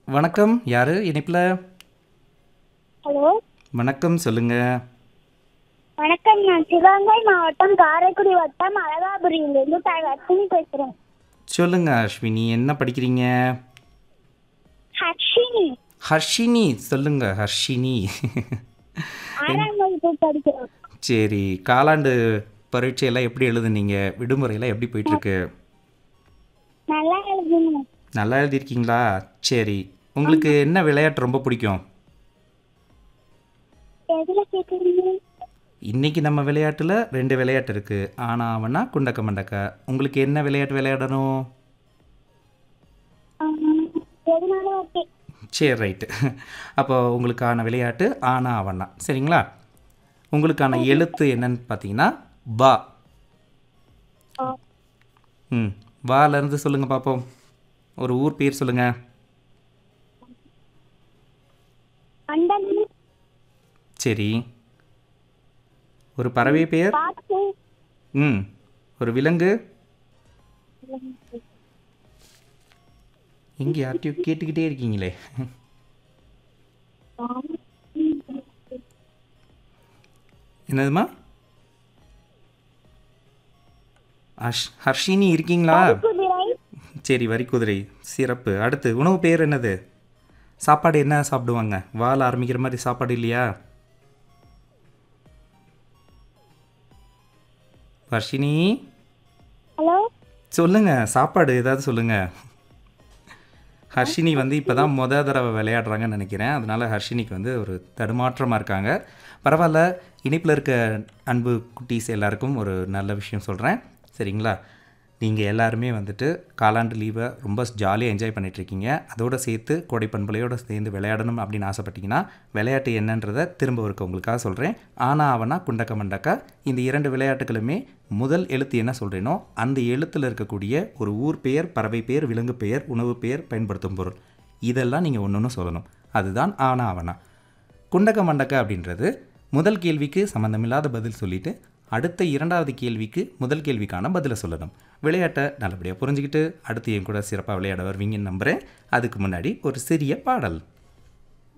வணக்கம் யாரு இணைப்பில் ஹலோ வணக்கம் சொல்லுங்க வணக்கம் நான் சிவகங்கை மாவட்டம் காரைக்குடி வட்டம் அழகாபுரியிலிருந்து தர்ஷினி பேசுறேன் சொல்லுங்க அஸ்வினி என்ன படிக்கிறீங்க ஹர்ஷினி ஹர்ஷினி சொல்லுங்க ஹர்ஷினி ஆறாம் வகுப்பு படிக்கிறோம் சரி காலாண்டு பரீட்சையெல்லாம் எப்படி எழுதுனீங்க விடுமுறையெல்லாம் எப்படி போயிட்டுருக்கு நல்லா எழுதுங்க நல்லா எழுதியிருக்கீங்களா சரி உங்களுக்கு என்ன விளையாட்டு ரொம்ப பிடிக்கும் எதுல கேக்குறீங்க இன்னைக்கு நம்ம விளையாட்டில் ரெண்டு விளையாட்டு இருக்குது ஆனா அவனா குண்டக்க மண்டக்க உங்களுக்கு என்ன விளையாட்டு விளையாடணும் ஆஹ், எதுனாலும் ஓகே சரி ரைட்டு அப்போ உங்களுக்கான விளையாட்டு ஆனா அவனா சரிங்களா உங்களுக்கான எழுத்து என்னன்னு பார்த்தீங்கன்னா பா ம் வாலேருந்து சொல்லுங்கள் பார்ப்போம் ஒரு ஊர் பேர் சொல்லுங்கள் அண்டன் சரி ஒரு பறவை பெயர் காத்து ம் ஒரு விலங்கு எங்கே யார்கிட்டயும் கேட்டுக்கிட்டே இருக்கீங்களே என்னதுமா ஹர்ஷ் ஹர்ஷினி இருக்கீங்களா குதிரை சரி வரி குதிரை சிறப்பு அடுத்து உணவு பேர் என்னது சாப்பாடு என்ன சாப்பிடுவாங்க வால் ஆரம்பிக்கிற மாதிரி சாப்பாடு இல்லையா வர்ஷினி ஹலோ சொல்லுங்க சாப்பாடு ஏதாவது சொல்லுங்க ஹர்ஷினி வந்து இப்போ தான் முத தடவை விளையாடுறாங்கன்னு நினைக்கிறேன் அதனால ஹர்ஷினிக்கு வந்து ஒரு தடுமாற்றமாக இருக்காங்க பரவாயில்ல இணைப்பில் இருக்க அன்பு குட்டீஸ் எல்லாருக்கும் ஒரு நல்ல விஷயம் சொல்கிறேன் சரிங்களா நீங்கள் எல்லாருமே வந்துட்டு காலாண்டு லீவை ரொம்ப ஜாலியாக என்ஜாய் பண்ணிகிட்ருக்கீங்க அதோடு சேர்த்து கோடை பண்பலையோடு சேர்ந்து விளையாடணும் அப்படின்னு ஆசைப்பட்டீங்கன்னா விளையாட்டு என்னன்றதை திரும்ப இருக்க உங்களுக்காக சொல்கிறேன் ஆனா அவனா குண்டக்க மண்டக்கா இந்த இரண்டு விளையாட்டுகளுமே முதல் எழுத்து என்ன சொல்கிறேனோ அந்த எழுத்தில் இருக்கக்கூடிய ஒரு ஊர் பெயர் பறவை பெயர் விலங்கு பெயர் உணவு பெயர் பயன்படுத்தும் பொருள் இதெல்லாம் நீங்கள் ஒன்று ஒன்று சொல்லணும் அதுதான் ஆனா அவனா குண்டக்க மண்டக்க அப்படின்றது முதல் கேள்விக்கு சம்மந்தமில்லாத பதில் சொல்லிட்டு அடுத்த இரண்டாவது கேள்விக்கு முதல் கேள்விக்கான பதிலை சொல்லணும் விளையாட்டை நல்லபடியாக புரிஞ்சுக்கிட்டு அடுத்து என் கூட சிறப்பாக விளையாட வருவீங்கன்னு நம்புகிறேன் அதுக்கு முன்னாடி ஒரு சிறிய பாடல்